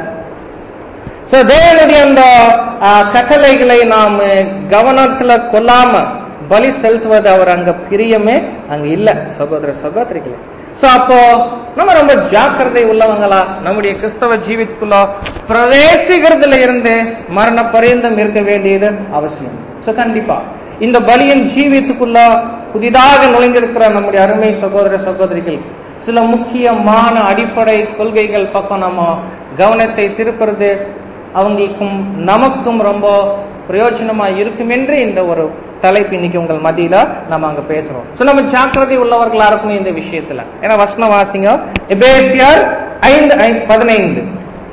Speaker 1: சோ தேவனுடைய அந்த ஆ, கட்டளைகளை நாம் கவனத்துல கொள்ளாம பலி செலுத்துவது அவர் அங்க பிரியமே அங்க இல்ல சகோதர சகோதரிகளே சோ அப்போ நம்ம ரொம்ப ஜாக்கிரதை உள்ளவங்களா நம்முடைய கிறிஸ்தவ ஜீவித்துக்குள்ள பிரவேசிக்கிறதுல இருந்து மரண பரியந்தம் இருக்க வேண்டியது அவசியம் சோ கண்டிப்பா இந்த பலியின் ஜீவித்துக்குள்ள புதிதாக நுழைந்திருக்கிற நம்முடைய அருமை சகோதர சகோதரிகள் சில முக்கியமான அடிப்படை கொள்கைகள் பக்கம் நம்ம கவனத்தை திருப்புறது அவங்களுக்கும் நமக்கும் ரொம்ப பிரயோஜனமா இருக்கும் என்று இந்த ஒரு தலைப்பு இன்னைக்கு உங்கள் மத்தியில நம்ம அங்க பேசுறோம் சோ நம்ம ஜாக்கிரதை உள்ளவர்களா இருக்கணும் இந்த விஷயத்துல ஏன்னா வசனம் வாசிங்க எபேசியர் ஐந்து ஐ- பதினைந்து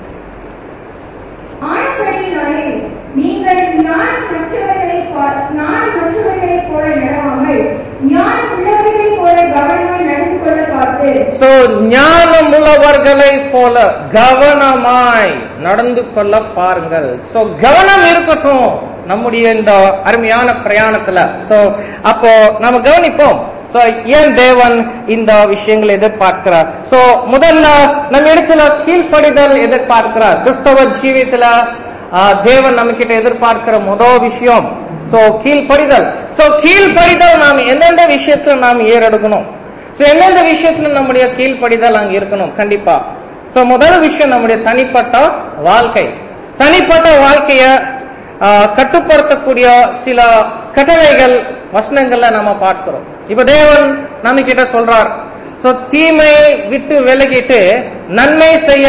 Speaker 2: ஆனபடியினாலே நீங்கள் ஞானமற்றவர்களைப் பா- ஞானமற்றவர்களைப் போல நடவாமல் ஞானம் உள்ளவர்களைப் போல கவனமாய் நடந்து கொள்ள பார்த்து
Speaker 1: சோ ஞானம் உள்ளவர்களை போல கவனமாய் நடந்து கொள்ள பாருங்கள் சோ கவனம் இருக்கட்டும் நம்முடைய இந்த அருமையான பிரயாணத்துல சோ அப்போ நம்ம கவனிப்போம் சோ ஏன் தேவன் இந்த விஷயங்களை எதிர்பார்க்கிறார் சோ முதல்ல நம்ம இடத்துல கீழ்ப்படிதல் எதிர்பார்க்கிறார் கிறிஸ்தவ ஜீவியத்துல ஆ, தேவன் நம்ம கிட்ட எதிர்பார்க்கிற முதல் விஷயம் சோ கீழ்ப்படிதல் சோ கீழ்ப்படிதல் நாம் எந்தெந்த விஷயத்துல நாம் ஏறெடுக்கணும் சோ எந்தெந்த விஷயத்துல நம்முடைய கீழ்ப்படிதல் அங்க இருக்கணும் கண்டிப்பா சோ முதல் விஷயம் நம்முடைய தனிப்பட்ட வாழ்க்கை தனிப்பட்ட வாழ்க்கைய ஆ, கட்டுப்படுத்தக்கூடிய சில கட்டளைகள் வசனங்கள்ல நம்ம பார்க்கிறோம் இப்ப தேவன் நம்ம கிட்ட சொல்றார் சோ தீமை விட்டு விலகிட்டு நன்மை செய்ய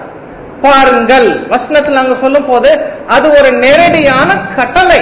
Speaker 1: பாருங்கள் வசனத்தில் அங்க சொல்லும் போது அது ஒரு நேரடியான கட்டளை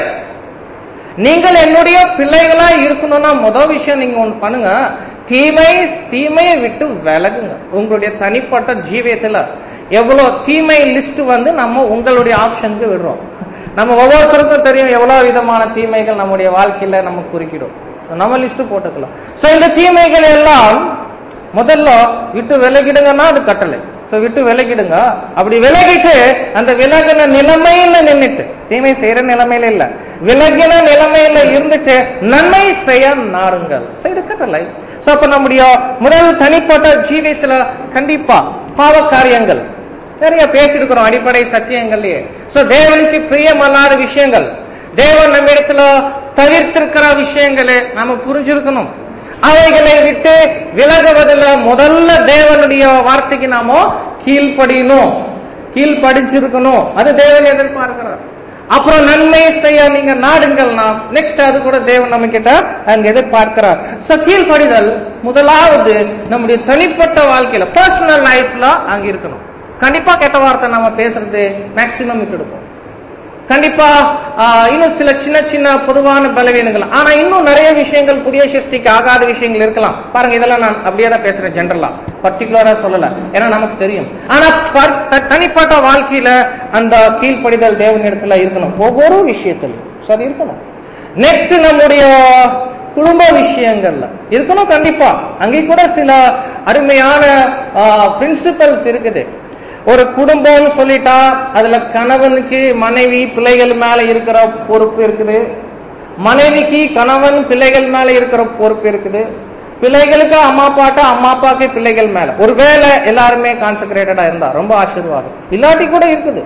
Speaker 1: நீங்கள் என்னுடைய பிள்ளைகளா இருக்கணும்னா முதல் விஷயம் நீங்க ஒண்ணு பண்ணுங்க தீமை தீமையை விட்டு விலகுங்க உங்களுடைய தனிப்பட்ட ஜீவியத்துல எவ்வளவு தீமை லிஸ்ட் வந்து நம்ம உங்களுடைய ஆப்ஷனுக்கு விடுறோம் நம்ம ஒவ்வொருத்தருக்கும் தெரியும் எவ்வளவு விதமான தீமைகள் நம்முடைய வாழ்க்கையில நம்ம குறிக்கிடும் நம்ம லிஸ்ட் போட்டுக்கலாம் சோ இந்த தீமைகள் எல்லாம் முதல்ல விட்டு விலகிடுங்கன்னா அது கட்டளை சோ விட்டு விலகிடுங்க அப்படி விலகிட்டு அந்த விலகின நிலைமையில நின்னுட்டு தீமை செய்யற நிலைமையில இல்ல விலகின நிலைமையில இருந்துட்டு நன்மை செய்ய நாடுங்கள் சோ இது கட்டளை சோ அப்ப நம்முடைய முதல் தனிப்பட்ட ஜீவியத்துல கண்டிப்பா பாவ காரியங்கள் நிறைய பேசிருக்கிறோம் அடிப்படை சத்தியங்கள்லயே சோ தேவனுக்கு பிரியமல்லாத விஷயங்கள் தேவன் நம்ம இடத்துல தவிர்த்திருக்கிற விஷயங்களை நாம புரிஞ்சிருக்கணும் அவைகளை விட்டு விலகுவதில் முதல்ல தேவனுடைய வார்த்தைக்கு நாம கீழ்ப்படியணும் கீழ்ப்படிச்சிருக்கணும் அது தேவன் எதிர்பார்க்கிறார் அப்புறம் நன்மை செய்ய நீங்க நாடுங்கள் நாம் நெக்ஸ்ட் அது கூட தேவன் நம்ம கிட்ட அங்க எதிர்பார்க்கிறார் சோ கீழ்ப்படிதல் முதலாவது நம்முடைய தனிப்பட்ட வாழ்க்கையில பர்சனல் லைஃப்ல அங்க இருக்கணும் கண்டிப்பா கெட்ட வார்த்தை நம்ம பேசுறது மேக்சிமம் விட்டுடுவோம் கண்டிப்பா ஆஹ், இன்னும் சில சின்ன சின்ன பொதுவான பலவீனங்கள் ஆனா இன்னும் நிறைய விஷயங்கள் புதிய சிருஷ்டிக்கு ஆகாத விஷயங்கள் இருக்கலாம் பாருங்க இதெல்லாம் நான் அப்படியே தான் பேசுறேன் ஜென்ரலா பர்டிகுலரா சொல்லல ஏன்னா நமக்கு தெரியும் ஆனா பர்- த- தனிப்பட்ட வாழ்க்கையில அந்த கீழ்ப்படிதல் தேவன் இடத்துல இருக்கணும் ஒவ்வொரு விஷயத்திலும் So, அது இருக்கணும் நெக்ஸ்ட் நம்முடைய குடும்ப விஷயங்கள்ல இருக்கணும் கண்டிப்பா அங்கே கூட சில அருமையான பிரின்சிபல்ஸ் இருக்குது ஒரு குடும்பம்னு சொல்லிட்டா அதுல கணவனுக்கு மனைவி பிள்ளைகள் மேல இருக்கிற பொறுப்பு இருக்குது மனைவிக்கு கணவன் பிள்ளைகள் மேல இருக்கிற பொறுப்பு இருக்குது பிள்ளைகளுக்கு அம்மா அப்பாட்ட அம்மா அப்பாக்கு பிள்ளைகள் மேல ஒருவேளை எல்லாருமே கான்சென்ட்ரேட்டடா இருந்தா ரொம்ப ஆசீர்வாதம் இல்லாட்டி கூட இருக்குது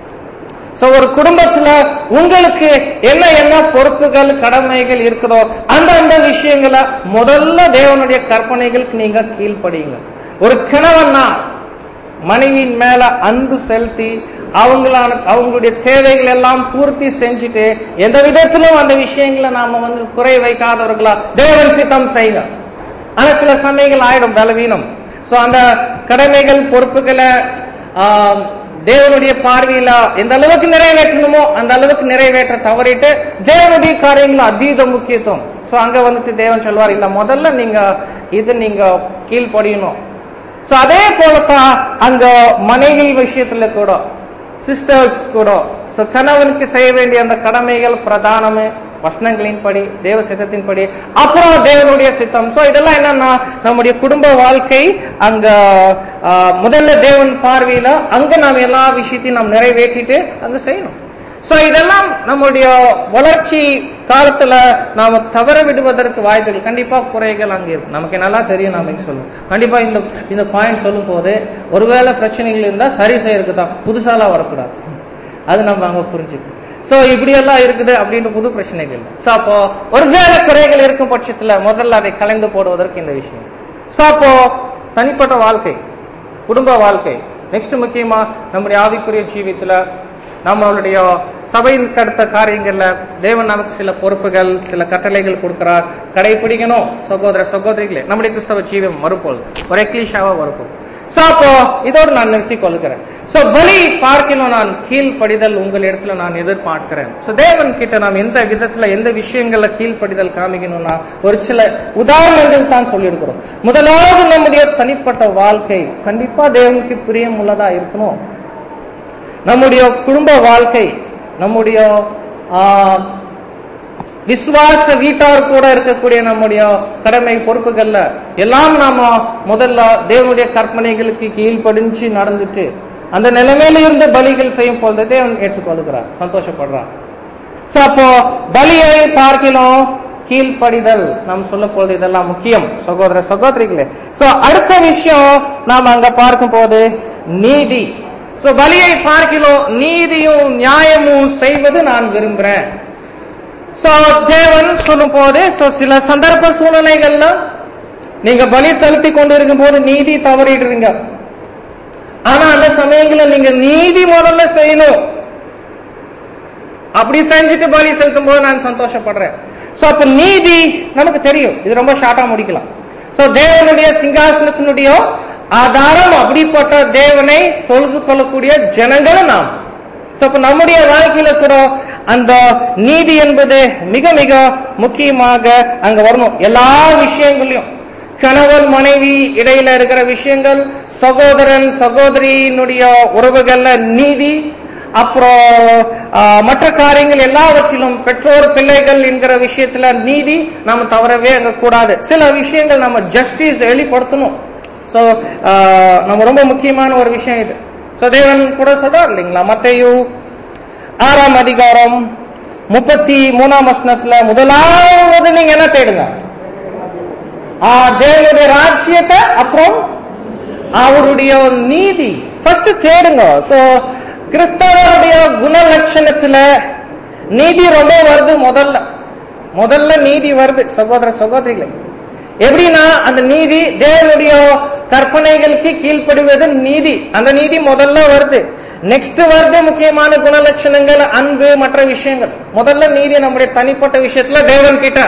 Speaker 1: சோ ஒரு குடும்பத்துல உங்களுக்கு என்ன என்ன பொறுப்புகள் கடமைகள் இருக்குதோ அந்த அந்த விஷயங்களை முதல்ல தேவனுடைய கற்பனைகளுக்கு நீங்க கீழ்ப்படியுங்க ஒரு கணவன்னா மனைவியின் மேல அன்பு செலுத்தி அவங்களான அவங்களுடைய தேவைகள் எல்லாம் பூர்த்தி செஞ்சுட்டு எந்த விதத்திலும் அந்த விஷயங்களை நாம வந்து குறை வைக்காதவர்களா தேவன் சித்தம் செய்யுங்க ஆனா சில சமயங்கள் ஆயிடும் பலவீனம் சோ அந்த கடமைகள் பொறுப்புகளை ஆஹ், தேவனுடைய பார்வையில எந்த அளவுக்கு நிறைவேற்றணுமோ அந்த அளவுக்கு நிறைவேற்ற தவறிட்டு தேவனுடைய காரியங்கள் அதீத முக்கியத்துவம் சோ அங்க வந்துட்டு தேவன் சொல்வார் இல்ல முதல்ல நீங்க இது நீங்க கீழ்ப்படியணும் சோ அதே போலத்தான் அங்க மனைவி விஷயத்துல கூட சிஸ்டர்ஸ் கூட சோ கணவனுக்கு செய்ய வேண்டிய அந்த கடமைகள் பிரதானமே வசனங்களின்படி தேவ சித்தத்தின்படி அப்புறம் தேவனுடைய சித்தம் சோ இதெல்லாம் என்னன்னா நம்முடைய குடும்ப வாழ்க்கை அங்க ஆ, முதல்ல தேவன் பார்வையில அங்க நாம் எல்லா விஷயத்தையும் நாம் நிறைவேற்றிட்டு அங்க செய்யணும் சோ இதெல்லாம் நம்முடைய வளர்ச்சி காலத்துல நாம தவற விடுவதற்கு வாய்ப்புகள் கண்டிப்பா குறைகள் அங்க இருக்கு நமக்கு நல்லா தெரியும் நாம இங்க சொல்லுவோம் கண்டிப்பா இந்த இந்த பாயிண்ட் சொல்லும் போது ஒருவேளை பிரச்சனைகள் இருந்தா சரி செய்யறதுக்கு தான் புதுசாலாம் வரக்கூடாது அது நம்ம அங்க புரிஞ்சுக்கணும் சோ இப்படி எல்லாம் இருக்குது அப்படின்னு புது பிரச்சனைகள் இல்லை சோ அப்போ ஒருவேளை குறைகள் இருக்கும் பட்சத்துல முதல்ல அதை கலைந்து போடுவதற்கு இந்த விஷயம் சோ அப்போ தனிப்பட்ட வாழ்க்கை குடும்ப வாழ்க்கை நெக்ஸ்ட் முக்கியமா நம்முடைய ஆவிக்குரிய ஜீவித்துல நம்மளுடைய சபையின் அடுத்த காரியங்கள்ல தேவன் நமக்கு சில பொறுப்புகள் சில கட்டளைகள் கொடுக்கிறார் கடைபிடிக்கணும் சகோதர சகோதரிகளே நம்முடைய கிறிஸ்தவ ஜீவம் மறுப்போல் ஒரு எக்லீஷாவா வரப்போம் சோ அப்போ இதோடு நான் நிறுத்திக் கொள்கிறேன் சோ பலி பார்க்கணும் நான் கீழ்ப்படிதல் உங்கள் இடத்துல நான் எதிர்பார்க்கிறேன் சோ தேவன் கிட்ட நாம் எந்த விதத்துல எந்த விஷயங்கள்ல கீழ்ப்படிதல் காமிக்கணும்னா ஒரு சில உதாரணங்கள் தான் சொல்லியிருக்கிறோம் முதலாவது நம்முடைய தனிப்பட்ட வாழ்க்கை கண்டிப்பா தேவனுக்கு பிரியம் உள்ளதா இருக்கணும் நம்முடைய குடும்ப வாழ்க்கை நம்முடைய ஆ, விசுவாச வீட்டார் கூட இருக்கக்கூடிய நம்முடைய கடமை பொறுப்புகள்ல எல்லாம் நாம முதல்ல தேவனுடைய கற்பனைகளுக்கு கீழ்ப்படிஞ்சு நடந்துட்டு அந்த நிலைமையில இருந்து பலிகள் செய்யும் பொழுது தேவன் ஏற்றுக்கொள்கிறார் சந்தோஷப்படுறார் சோ அப்போ பலியை பார்க்கலாம் கீழ்ப்படிதல் நாம் சொல்ல போது இதெல்லாம் முக்கியம் சகோதர சகோதரிகளே சோ அடுத்த விஷயம் நாம் அங்க பார்க்கும் போது நீதி சோ பலியை பார்க்கிறோம் நீதியும் நியாயமும் செய்வது நான் விரும்புறேன் சோ தேவன் சொல்லும் போது சோ சில சந்தர்ப்ப சூழ்நிலைகள்ல நீங்க பலி செலுத்தி கொண்டு இருக்கும் போது நீதி தவறிடுறீங்க ஆனா அந்த சமயங்களில் நீங்க நீதி முதல்ல செய்யணும் அப்படி செஞ்சுட்டு பலி செலுத்தும் போது நான் சந்தோஷப்படுறேன் சோ அப்ப நீதி நமக்கு தெரியும் இது ரொம்ப ஷார்ட்டா முடிக்கலாம் சோ தேவனுடைய சிங்காசனத்தினுடைய ஆதாரம் அப்படிப்பட்ட தேவனை தொழுது கொள்ளக்கூடிய ஜனங்களும் நாம் சோ அப்ப நம்முடைய வாழ்க்கையில கூட அந்த நீதி என்பது மிக மிக முக்கியமாக அங்க வரணும் எல்லா விஷயங்களையும் கணவன் மனைவி இடையில இருக்கிற விஷயங்கள் சகோதரன் சகோதரியினுடைய உறவுகள்ல நீதி அப்புறம் ஆஹ், மற்ற காரியங்கள் எல்லாவற்றிலும் பெற்றோர் பிள்ளைகள் என்கிற விஷயத்துல நீதி நாம தவறவே அங்க கூடாது சில விஷயங்கள் நம்ம ஜஸ்டிஸ் வெளிப்படுத்தணும் சோ நம்ம ரொம்ப முக்கியமான ஒரு விஷயம் இது சோ தேவன் கூட சொல்றார் இல்லைங்களா மத்தையு ஆறாம் அதிகாரம் முப்பத்தி மூணாம் வசனத்துல முதலாவது நீங்க என்ன தேடுங்க ஆ, தேவனுடைய ராஜ்யத்தை அப்புறம் அவருடைய நீதி ஃபர்ஸ்ட் தேடுங்க சோ கிறிஸ்தவருடைய குணலட்சணத்துல நீதி ரொம்ப வருது முதல்ல முதல்ல நீதி வருது சகோதர சகோதரிகளே எப்படின்னா அந்த நீதி தேவனுடைய கற்பனைகளுக்கு கீழ்ப்படுவது நீதி அந்த நீதி முதல்ல வருது நெக்ஸ்ட் வருது முக்கியமான குணலட்சணங்கள் அன்பு மற்ற விஷயங்கள் முதல்ல நீதி நம்முடைய தனிப்பட்ட விஷயத்துல தேவன் கிட்ட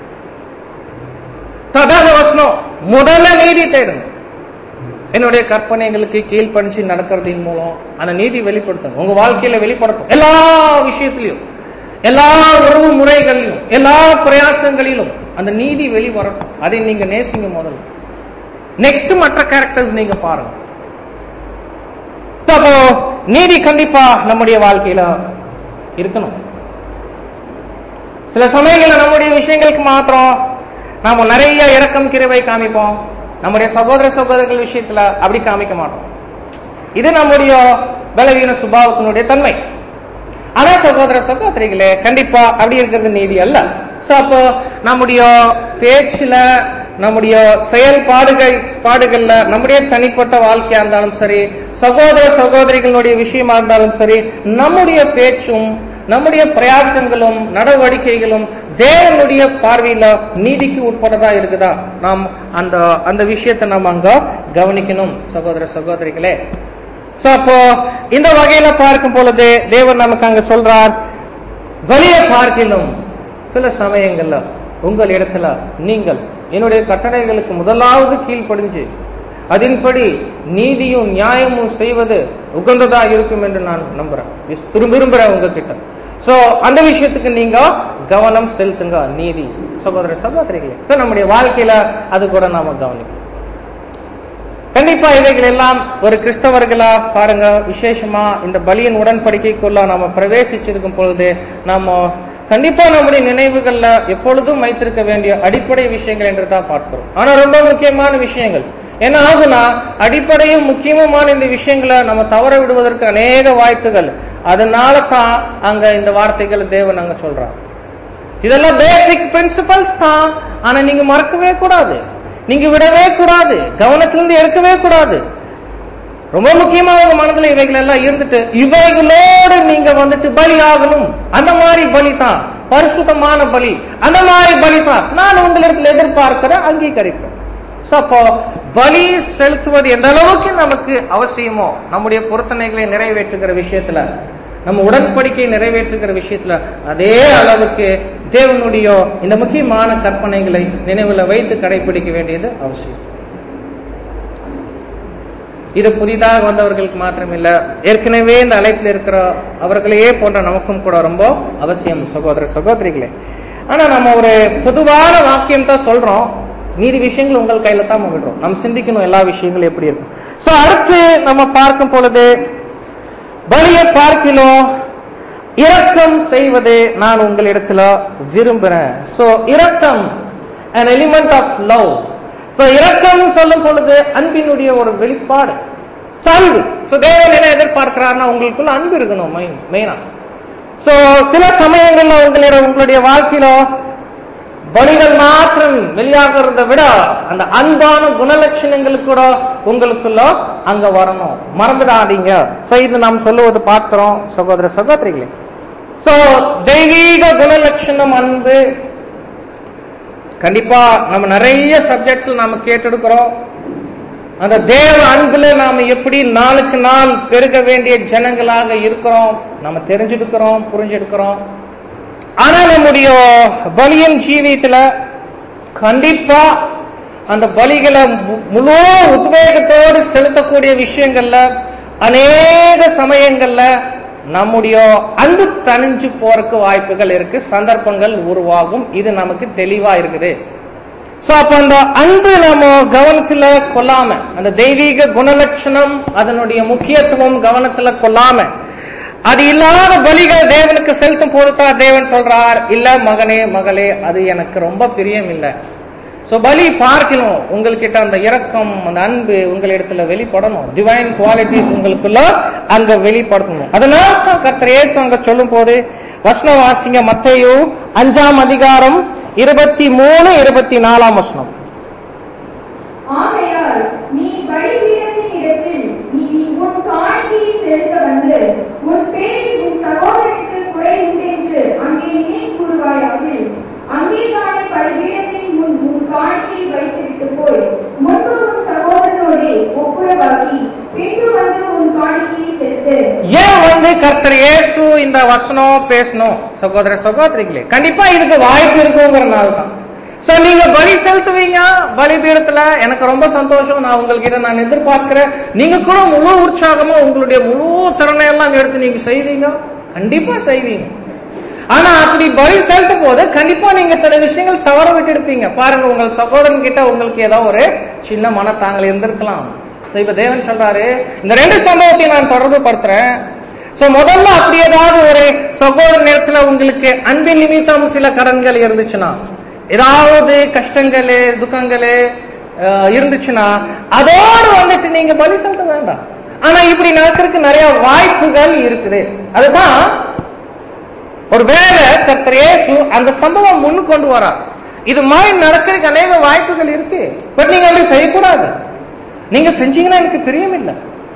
Speaker 1: ததான வசனம் முதல்ல நீதி தேடுங்க என்னுடைய கற்பனைகளுக்கு கீழ்ப்பணிச்சு நடக்கிறதின் மூலம் அந்த நீதி வெளிப்படுத்தணும் உங்க வாழ்க்கையில வெளிப்படுத்தும் எல்லா விஷயத்திலையும் எல்லா உறவு முறைகளிலும் எல்லா பிரயாசங்களிலும் அந்த நீதி வெளிவரட்டும் அதை நீங்க நேசிங்க முதல்ல நெக்ஸ்ட் மற்ற கேரக்டர்ஸ் நீங்க பாருங்க அப்போ நீதி கண்டிப்பா நம்முடைய வாழ்க்கையில இருக்கணும் சில சமயங்கள்ல நம்முடைய விஷயங்களுக்கு மாத்திரம் நாம நிறைய இரக்கம் கிருவை காமிப்போம் நம்முடைய சகோதர சகோதரர்கள் விஷயத்துல அப்படி காமிக்க மாட்டோம் இது நம்முடைய பலவீன சுபாவத்தினுடைய தன்மை ஆனா சகோதர சகோதரிகளே கண்டிப்பா அப்படி இருக்கிறது நீதி அல்ல சோ அப்போ நம்முடைய பேச்சுல நம்முடைய செயல்பாடுகள் பாடுகள்ல நம்முடைய தனிப்பட்ட வாழ்க்கையா இருந்தாலும் சரி சகோதர சகோதரிகளுடைய விஷயமா இருந்தாலும் சரி நம்முடைய பேச்சும் நம்முடைய பிரயாசங்களும் நடவடிக்கைகளும் தேவனுடைய பார்வையில நீதிக்கு உட்பட்டதா இருக்குதா நாம் அந்த அந்த விஷயத்தை நாம் அங்க கவனிக்கணும் சகோதர சகோதரிகளே சோ அப்போ இந்த வகையில பார்க்கும் பொழுது தேவன் நமக்கு அங்க சொல்றார் வெளிய பார்க்கணும் சில சமயங்கள்ல உங்கள் இடத்துல நீங்கள் என்னுடைய கட்டளைகளுக்கு முதலாவது கீழ்ப்படிஞ்சு அதன்படி நீதியும் நியாயமும் செய்வது உகந்ததா இருக்கும் என்று நான் நம்புறேன் விஸ்- விரும்ப- விரும்புறேன் உங்ககிட்ட சோ அந்த விஷயத்துக்கு நீங்க கவனம் செலுத்துங்க நீதி சகோதர சகோதரிகளே சோ நம்முடைய வாழ்க்கையில அது கூட நாம கவனிக்கணும் கண்டிப்பா இவைகள் எல்லாம் ஒரு கிறிஸ்தவர்களா பாருங்க விசேஷமா இந்த பலியின் உடன்படிக்கைக்குள்ள நாம பிரவேசிச்சிருக்கும் பொழுது நாம கண்டிப்பா நம்முடைய நினைவுகள்ல எப்பொழுதும் வைத்திருக்க வேண்டிய அடிப்படை விஷயங்கள் என்று தான் பார்க்கிறோம் ஆனா ரொம்ப முக்கியமான விஷயங்கள் என்ன ஆகுனா அடிப்படையும் முக்கியமான இந்த விஷயங்களை நம்ம தவற விடுவதற்கு அநேக வாய்ப்புகள் அதனால தான் அங்க இந்த வார்த்தைகள் தேவன் அங்க சொல்றார் இதெல்லாம் பேசிக் பிரின்சிபல்ஸ் தான் ஆனா நீங்க மறக்கவே கூடாது நீங்க விடவே கூடாது கவனத்திலிருந்து எடுக்கவே கூடாது ரொம்ப முக்கியமா உங்க மனதுல இவைகள் எல்லாம் இருந்துட்டு இவைகளோடு நீங்க வந்துட்டு பலி ஆகணும் அந்த மாதிரி பலி தான் பரிசுத்தமான பலி அந்த மாதிரி பலி தான் நான் உங்களிடத்தில் எதிர்பார்க்கிறேன் அங்கீகரிப்பேன் So, அப்போ பலி செலுத்துவது எந்த அளவுக்கு நமக்கு அவசியமோ நம்முடைய பொருத்தனைகளை நிறைவேற்றுகிற விஷயத்துல நம்ம உடன்படிக்கை நிறைவேற்றுகிற விஷயத்துல அதே அளவுக்கு தேவனுடைய இந்த முக்கியமான கற்பனைகளை நினைவுல வைத்து கடைபிடிக்க வேண்டியது அவசியம் இது புதிதாக வந்தவர்களுக்கு மாத்திரமில்ல ஏற்கனவே இந்த அழைப்பில் இருக்கிற அவர்களையே போன்ற நமக்கும் கூட ரொம்ப அவசியம் சகோதர சகோதரிகளே ஆனா நம்ம ஒரு பொதுவான வாக்கியம் தான் சொல்றோம் மீதி விஷயங்கள் உங்கள் கையில தான் விடுறோம் நம்ம சிந்திக்கணும் எல்லா விஷயங்களும் எப்படி இருக்கும் சோ அடுத்து நம்ம பார்க்கும் பொழுது பலியை பார்க்கிலோ இரக்கம் செய்வது நான் உங்களிடத்துல விரும்புறேன் சோ இரக்கம் an element of love so இரக்கம் சொல்லும் பொழுது அன்பினுடைய ஒரு வெளிப்பாடு So, அன்பு சோ தேவன் என்ன எதிர்பார்க்கிறார்னா உங்களுக்குள்ள அன்பு இருக்கணும் மெயினா சோ சில சமயங்கள்ல உங்களுடைய உங்களுடைய வாழ்க்கையில பலிகள் மாத்திரம் வெளியாகிறத விட அந்த அன்பான குணலட்சணங்கள் கூட உங்களுக்குள்ள அங்க வரணும் மறந்துடாதீங்க சோ இது நாம் சொல்லுவது பார்க்கிறோம் சகோதர சகோதரிகளே சோ தெய்வீக குணலட்சணம் அன்பு கண்டிப்பா நம்ம நிறைய சப்ஜெக்ட்ஸ்ல நாம கேட்டெடுக்கிறோம் அந்த தேவ அன்புல நாம எப்படி நாளுக்கு நாள் பெருக வேண்டிய ஜனங்களாக இருக்கிறோம் நம்ம தெரிஞ்செடுக்கிறோம் புரிஞ்செடுக்கிறோம் ஆனா நம்முடைய பலியின் ஜீவியத்துல கண்டிப்பா அந்த பலிகளை மு- முழு உத்வேகத்தோடு செலுத்தக்கூடிய விஷயங்கள்ல அநேக சமயங்கள்ல நம்முடைய அன்பு தணிஞ்சு போறதுக்கு வாய்ப்புகள் இருக்கு சந்தர்ப்பங்கள் உருவாகும் இது நமக்கு தெளிவா இருக்குது சோ அப்ப அந்த அன்பு நம்ம கவனத்துல கொள்ளாம அந்த தெய்வீக குணலட்சணம் அதனுடைய முக்கியத்துவம் கவனத்துல கொள்ளாம அது இல்லாத பலிகள் தேவனுக்கு செலுத்தும் போதுதான் தேவன் சொல்றார் இல்ல மகனே மகளே அது எனக்கு ரொம்ப பிரியம் இல்ல சோ பலி பார்க்கணும் உங்கள்கிட்ட அந்த இரக்கம் அந்த அன்பு உங்களிடத்துல வெளிப்படணும் டிவைன் குவாலிட்டிஸ் உங்களுக்குள்ள அங்க வெளிப்படுத்தணும் அதனால தான் கர்த்தர் இயேசு அங்க சொல்லும் போது வசனம் வாசிங்க மத்தேயு அஞ்சாம் அதிகாரம் இருபத்தி மூணு இருபத்தி நாலாம் வசனம்
Speaker 2: ஆகையால் நீ பலிபீடத்தின் இடத்தில் நீ உன் காணிக்கையை செலுத்த வந்து உன் பேரில் உன் சகோதரனுக்கு குறை உண்டென்று அங்கே நினை கூறுவாயாகில் அங்கே தானே பலிபீடத்தின் முன் உன் காணிக்கையை வைத்துவிட்டு போய் முன்பு உன் சகோதரனோடே ஒப்புரவாக்கி பின்பு வந்து உன் காணிக்கையை செலுத்து
Speaker 1: ஏன் வந்து கர்த்தர் இயேசு இந்த வசனம் பேசணும் சகோதர சகோதரிகளே கண்டிப்பா இதுக்கு வாய்ப்பு இருக்குங்கிறனால தான் சோ நீங்க பலி செலுத்துவீங்க பலிபீடத்துல எனக்கு ரொம்ப சந்தோஷம் நான் உங்ககிட்ட நான் எதிர்பார்க்கிறேன் நீங்க கூட முழு உற்சாகமா உங்களுடைய முழு திறனை எல்லாம் எடுத்து நீங்க செய்வீங்க கண்டிப்பா செய்வீங்க ஆனா அப்படி பலி செலுத்தும் போது கண்டிப்பா நீங்க சில விஷயங்கள் தவற விட்டு இருப்பீங்க பாருங்க உங்கள் சகோதரன் கிட்ட உங்களுக்கு ஏதோ ஒரு சின்ன மனத்தாங்கல் இருந்திருக்கலாம் So, இப்ப தேவன் சொல்றாரு இந்த ரெண்டு சம்பவத்தையும் நான் தொடர்பு படுத்துறேன் சோ முதல்ல அப்படி ஏதாவது ஒரு சகோதர நேரத்துல உங்களுக்கு அன்பின் நிமித்தம் சில கடன்கள் இருந்துச்சுன்னா ஏதாவது கஷ்டங்களு துக்கங்களு அஹ், இருந்துச்சுன்னா அதோடு வந்துட்டு நீங்க பலி செலுத்த வேண்டாம் ஆனா இப்படி நடக்கிறதுக்கு நிறைய வாய்ப்புகள் இருக்குது அதுதான் ஒரு வேலை கர்த்தர் இயேசு அந்த சம்பவம் முன்னு கொண்டு வரா இது மாதிரி நடக்கிறதுக்கு அநேக வாய்ப்புகள் இருக்கு பட் நீங்க அப்படி செய்யக்கூடாது நீங்க செஞ்சீங்கன்னா எனக்கு பிரியம் இல்லை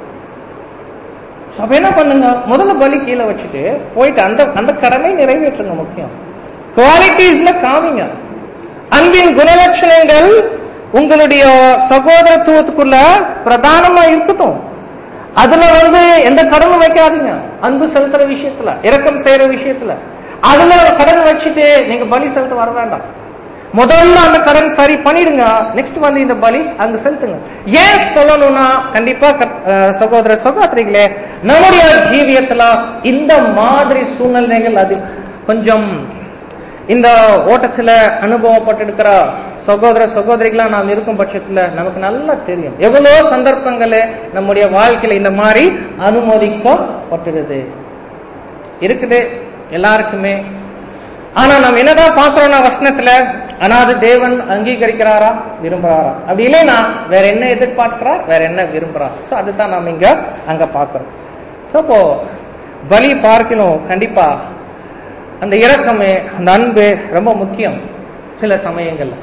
Speaker 1: So, அப்ப என்ன பண்ணுங்க முதல்ல பலி கீழே வச்சுட்டு போயிட்டு அந்த அந்த கடமை நிறைவேற்றுங்க முக்கியம் குவாலிட்டிஸ்ல காமிங்க அன்பின் குணலட்சணங்கள் உங்களுடைய சகோதரத்துவத்துக்குள்ள பிரதானமா இருக்கட்டும் அதுல வந்து எந்த கடனும் வைக்காதீங்க அன்பு செலுத்துற விஷயத்துல இரக்கம் செய்யற விஷயத்துல அதுல கடன் வச்சுட்டு நீங்க பலி செலுத்த வர வேண்டாம் முதல்ல அந்த கடன் சரி பண்ணிடுங்க நெக்ஸ்ட் வந்து இந்த பலி அங்க செலுத்துங்க ஏன் சொல்லணும்னா கண்டிப்பா கத்- அஹ் சகோதர சகோதரிகளே நம்முடைய ஜீவியத்துல இந்த மாதிரி சூழ்நிலைகள் அது கொஞ்சம் இந்த ஓட்டத்துல அனுபவப்பட்டிருக்கிற சகோதர சகோதரிகளா நாம் இருக்கும் பட்சத்துல நமக்கு நல்லா தெரியும் எவ்வளவு சந்தர்ப்பங்களே நம்முடைய வாழ்க்கையில இந்த மாதிரி அனுமதிக்கப்பட்டிருது இருக்குது எல்லாருக்குமே ஆனா நம்ம என்னதான் பாக்குறோம்னா வசனத்துல ஆனா அது தேவன் அங்கீகரிக்கிறாரா விரும்புறாரா அப்படி இல்லைன்னா வேற என்ன எதிர்பார்க்கிறார் வேற என்ன விரும்புறார் சோ அதுதான் நாம இங்க அங்க பாக்குறோம் So, அப்போ பலி பார்க்கணும் கண்டிப்பா அந்த இரக்கமே அந்த அன்பு ரொம்ப முக்கியம் சில சமயங்கள்ல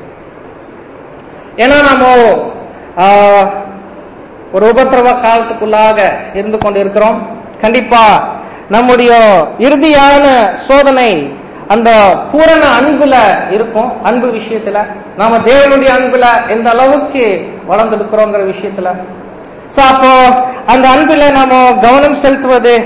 Speaker 1: ஏன்னா நம்ம ஆஹ், ஒரு உபத்திரவ காலத்துக்குள்ளாக இருந்து கொண்டு இருக்கிறோம் கண்டிப்பா நம்முடைய இறுதியான சோதனை அந்த பூரண அன்புல இருக்கும் அன்பு விஷயத்துல நாம தேவனுடைய அன்புல எந்த அளவுக்கு வளர்ந்திருக்கிறோங்கிற விஷயத்துல சோ அப்போ அந்த அன்புல நாம கவனம் செலுத்துவது